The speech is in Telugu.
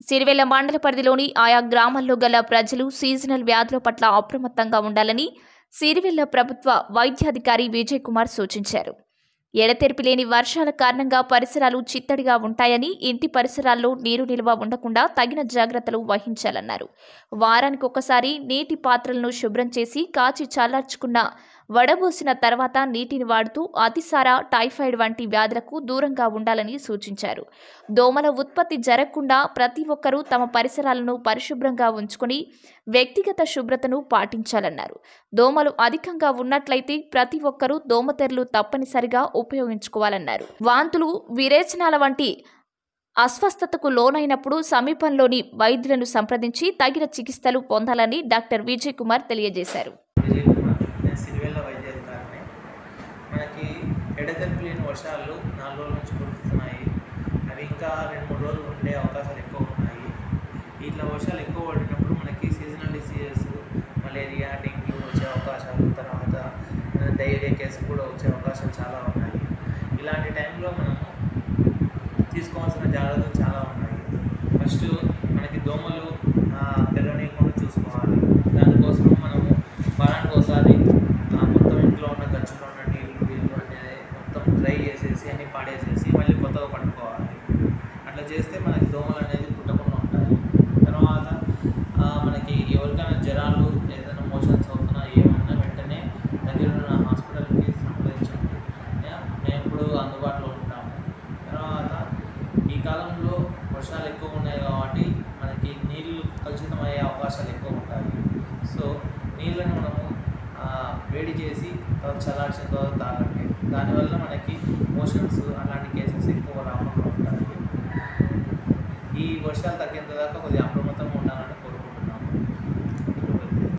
సిరివెల్ల మండల పరిధిలోని ఆయా గ్రామాల్లో గల ప్రజలు సీజనల్ వ్యాధుల పట్ల అప్రమత్తంగా ఉండాలని సిరివెల్ల ప్రభుత్వ వైద్యాధికారి విజయ్ కుమార్ సూచించారు ఎడతెరిపి లేని వర్షాల కారణంగా పరిసరాలు చిత్తడిగా ఉంటాయని ఇంటి పరిసరాల్లో నీరు నిల్వ ఉండకుండా తగిన జాగ్రత్తలు వహించాలన్నారు వారానికి ఒకసారి నీటి పాత్రలను శుభ్రం చేసి కాచి చల్లార్చుకున్న వడబోసిన తర్వాత నీటిని వాడుతూ అతిసార టైఫాయిడ్ వంటి వ్యాధులకు దూరంగా ఉండాలని సూచించారు దోమల ఉత్పత్తి జరగకుండా ప్రతి ఒక్కరూ తమ పరిసరాలను పరిశుభ్రంగా ఉంచుకొని వ్యక్తిగత శుభ్రతను పాటించాలన్నారు దోమలు అధికంగా ఉన్నట్లయితే ప్రతి ఒక్కరూ దోమతెరలు తప్పనిసరిగా ఉపయోగించుకోవాలన్నారు వాంతులు విరేచనాల వంటి అస్వస్థతకు లోనైనప్పుడు సమీపంలోని వైద్యులను సంప్రదించి తగిన చికిత్సలు పొందాలని డాక్టర్ విజయ్ కుమార్ తెలియజేశారు విజయ్ కుమార్ నేను సిరివెల్ల వైద్యాధికారిని మనకి ఎడతెరిపి లేని వర్షాలు నాలుగు రోజుల నుంచి కురుస్తున్నాయి అవి ఇంకా రెండు మూడు రోజులు ఉండే అవకాశాలు ఎక్కువ ఉన్నాయి ఇట్లా వర్షాలు ఎక్కువ పడినప్పుడు మనకి సీజనల్ డిసీజెస్ మలేరియా డెంగ్యూ వచ్చే అవకాశాలు తర్వాత డైరియా కేసు కూడా వచ్చే అవకాశాలు చాలా ఉన్నాయి ఇలాంటి టైంలో మనము తీసుకోవాల్సిన జాగ్రత్తలు చాలా ఉన్నాయి ఫస్ట్ మనకి దోమలు ఆ, పెరగనీయకుండా చూసుకోవాలి దానికోసం మనము వారానికి ఒకసారి ఆ, మొత్తం ఇంట్లో ఉన్న గచ్చులో ఉన్న నీళ్ళు నీళ్ళు అనేది మొత్తం డ్రై చేసేసి అన్ని పాడేసేసి మళ్ళీ కొత్తగా పట్టుకోవాలి అట్లా చేస్తే మనకి దోమలు అనేది పుట్టకుండా ఉంటాయి తర్వాత ఆ, మనకి ఎవరికైనా జ్వరాలు ఏదైనా మోషన్స్ అవుతున్నా ఏమన్నా వెంటనే దగ్గర ఉన్న హాస్పిటల్కి సంప్రదించండి యా, మేము ఎప్పుడు అందుబాటులో ఉంటాము తర్వాత ఈ కాలంలో వర్షాలు ఎక్కువ ఉన్నాయి కాబట్టి మనకి నీళ్ళు కలుషితం అయ్యే అవకాశాలు ఎక్కువ ఉంటాయి సో నీళ్ళని మనము ఆ, వేడి చేసి తర్వాత చల్లార్చిన తర్వాత తాగండి దానివల్ల మనకి మోషన్స్ అలాంటి కేసెస్ ఎక్కువ రాకుండా ఉంటాయి ఈ వర్షాలు తగ్గేంత దాకా కొద్దిగా అప్రమత్తంగా